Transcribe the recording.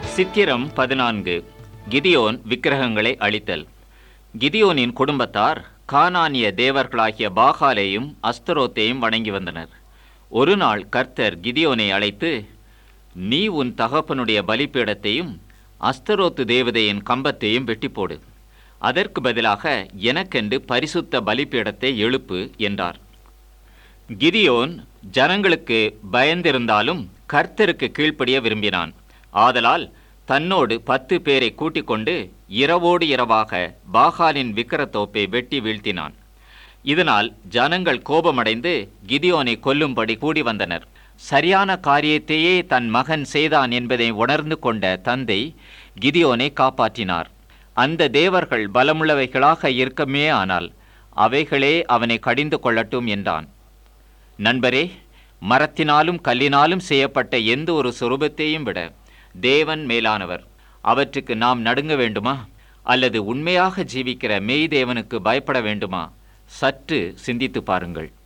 சித்திரம் பதினான்கு கிதியோன் விக்கிரகங்களை அழித்தல் கிதியோனின் குடும்பத்தார் கானானிய தேவர்களாகிய பாகாலையும் அஸ்தரோத்தையும் வணங்கி வந்தனர் ஒரு நாள் கர்த்தர் கிதியோனை அழைத்து நீ உன் தகப்பனுடைய பலிபீடத்தையும் அஸ்தரோத்து தேவதையின் கம்பத்தையும் வெட்டி போடு அதற்கு பதிலாக எனக்கென்று பரிசுத்த பலிபீடத்தை எழுப்பு என்றார் கிதியோன் ஜனங்களுக்கு பயந்திருந்தாலும் கர்த்தருக்கு கீழ்ப்படிய விரும்பினான் ஆதலால் தன்னோடு பத்து பேரை கூட்டிக் கொண்டு இரவோடு இரவாக பாகாலின் விக்கிரத்தோப்பை வெட்டி வீழ்த்தினான் இதனால் ஜனங்கள் கோபமடைந்து கிதியோனை கொல்லும்படி கூடி வந்தனர் சரியான காரியத்தையே தன் மகன் செய்தான் என்பதை உணர்ந்து கொண்ட தந்தை கிதியோனை காப்பாற்றினார் அந்த தேவர்கள் பலமுள்ளவைகளாக இருக்கமே ஆனால் அவைகளே அவனை கடிந்து கொள்ளட்டும் என்றான் நண்பரே மரத்தினாலும் கல்லினாலும் செய்யப்பட்ட எந்த ஒரு சொரூபத்தையும் விட தேவன் மேலானவர் அவற்றுக்கு நாம் நடுங்க வேண்டுமா அல்லது உண்மையாக ஜீவிக்கிற மெய் தேவனுக்கு பயப்பட வேண்டுமா சற்று சிந்தித்து பாருங்கள்